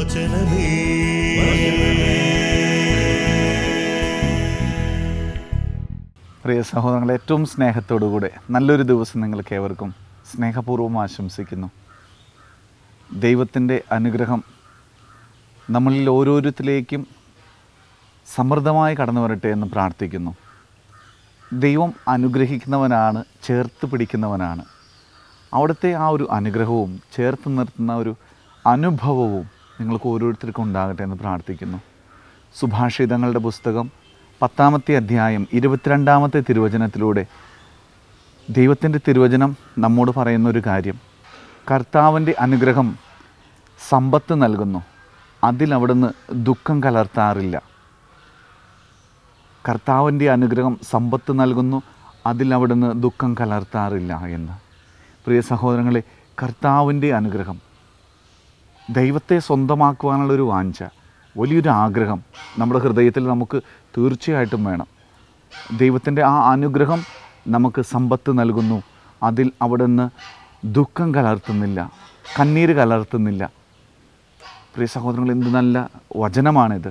വചനമേ പ്രിയ സഹോദരങ്ങളെ ഏറ്റവും സ്നേഹത്തോടുകൂടെ നല്ലൊരു ദിവസം നിങ്ങൾക്ക് ഏവർക്കും സ്നേഹപൂർവ്വം ആശംസിക്കുന്നു ദൈവത്തിൻ്റെ അനുഗ്രഹം നമ്മളിൽ ഓരോരുത്തരിലേക്കും സമൃദ്ധമായി കടന്നു വരട്ടെ എന്ന് പ്രാർത്ഥിക്കുന്നു ദൈവം അനുഗ്രഹിക്കുന്നവനാണ് ചേർത്ത് പിടിക്കുന്നവനാണ് അവിടുത്തെ ആ ഒരു അനുഗ്രഹവും ചേർത്ത് നിർത്തുന്ന ഒരു അനുഭവവും നിങ്ങൾക്ക് ഓരോരുത്തർക്കും ഉണ്ടാകട്ടെ എന്ന് പ്രാർത്ഥിക്കുന്നു സുഭാഷിതങ്ങളുടെ പുസ്തകം പത്താമത്തെ അധ്യായം ഇരുപത്തിരണ്ടാമത്തെ തിരുവചനത്തിലൂടെ ദൈവത്തിൻ്റെ തിരുവചനം നമ്മോട് പറയുന്ന ഒരു കാര്യം കർത്താവിൻ്റെ അനുഗ്രഹം സമ്പത്ത് നൽകുന്നു അതിൽ അവിടുന്ന് ദുഃഖം കലർത്താറില്ല കർത്താവിൻ്റെ അനുഗ്രഹം സമ്പത്ത് നൽകുന്നു അതിൽ അവിടുന്ന് ദുഃഖം കലർത്താറില്ല എന്ന് പ്രിയ സഹോദരങ്ങളെ കർത്താവിൻ്റെ അനുഗ്രഹം ദൈവത്തെ സ്വന്തമാക്കുവാനുള്ളൊരു വാഞ്ച വലിയൊരു ആഗ്രഹം നമ്മുടെ ഹൃദയത്തിൽ നമുക്ക് തീർച്ചയായിട്ടും വേണം ദൈവത്തിൻ്റെ ആ അനുഗ്രഹം നമുക്ക് സമ്പത്ത് നൽകുന്നു അതിൽ അവിടുന്ന് ദുഃഖം കലർത്തുന്നില്ല കണ്ണീര് കലർത്തുന്നില്ല പ്രിയ സഹോദരങ്ങൾ എന്ത് നല്ല വചനമാണിത്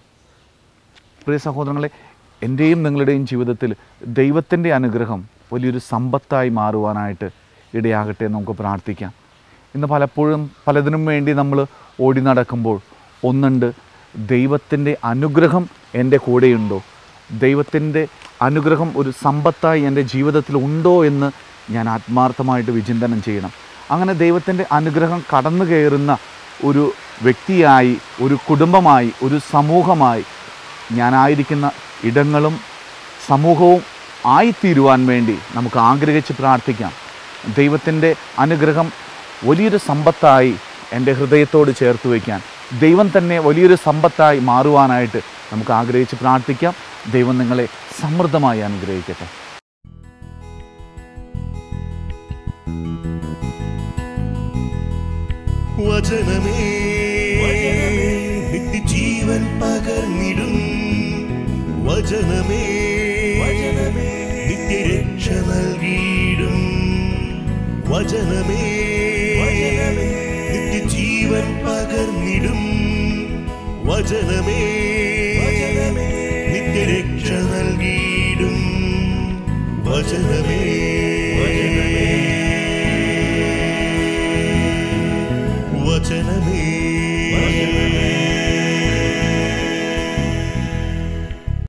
പ്രിയ സഹോദരങ്ങളെ എൻ്റെയും നിങ്ങളുടെയും ജീവിതത്തിൽ ദൈവത്തിൻ്റെ അനുഗ്രഹം വലിയൊരു സമ്പത്തായി മാറുവാനായിട്ട് ഇടയാകട്ടെ എന്ന് നമുക്ക് പ്രാർത്ഥിക്കാം ഇന്ന് പലപ്പോഴും പലതിനും വേണ്ടി നമ്മൾ ഓടി നടക്കുമ്പോൾ ഒന്നുണ്ട് ദൈവത്തിൻ്റെ അനുഗ്രഹം എൻ്റെ കൂടെയുണ്ടോ ദൈവത്തിൻ്റെ അനുഗ്രഹം ഒരു സമ്പത്തായി എൻ്റെ ജീവിതത്തിൽ ഉണ്ടോ എന്ന് ഞാൻ ആത്മാർത്ഥമായിട്ട് വിചിന്തനം ചെയ്യണം അങ്ങനെ ദൈവത്തിൻ്റെ അനുഗ്രഹം കടന്നു കയറുന്ന ഒരു വ്യക്തിയായി ഒരു കുടുംബമായി ഒരു സമൂഹമായി ഞാനായിരിക്കുന്ന ഇടങ്ങളും സമൂഹവും ആയിത്തീരുവാൻ വേണ്ടി നമുക്ക് ആഗ്രഹിച്ച് പ്രാർത്ഥിക്കാം ദൈവത്തിൻ്റെ അനുഗ്രഹം വലിയൊരു സമ്പത്തായി എൻ്റെ ഹൃദയത്തോട് ചേർത്ത് വയ്ക്കാൻ ദൈവം തന്നെ വലിയൊരു സമ്പത്തായി മാറുവാനായിട്ട് നമുക്ക് ആഗ്രഹിച്ച് പ്രാർത്ഥിക്കാം ദൈവം നിങ്ങളെ സമൃദ്ധമായി അനുഗ്രഹിക്കട്ടെ വചനമേ നിത്യജീവൻ പകർന്നിടും വചനമേ നിത്യരക്ഷ നൽകിയിടും വചനമേ നിത്യജീവൻ പകർന്നിടും വചനമേ നിത്യരക്ഷ നൽകിയിടും വചനമേ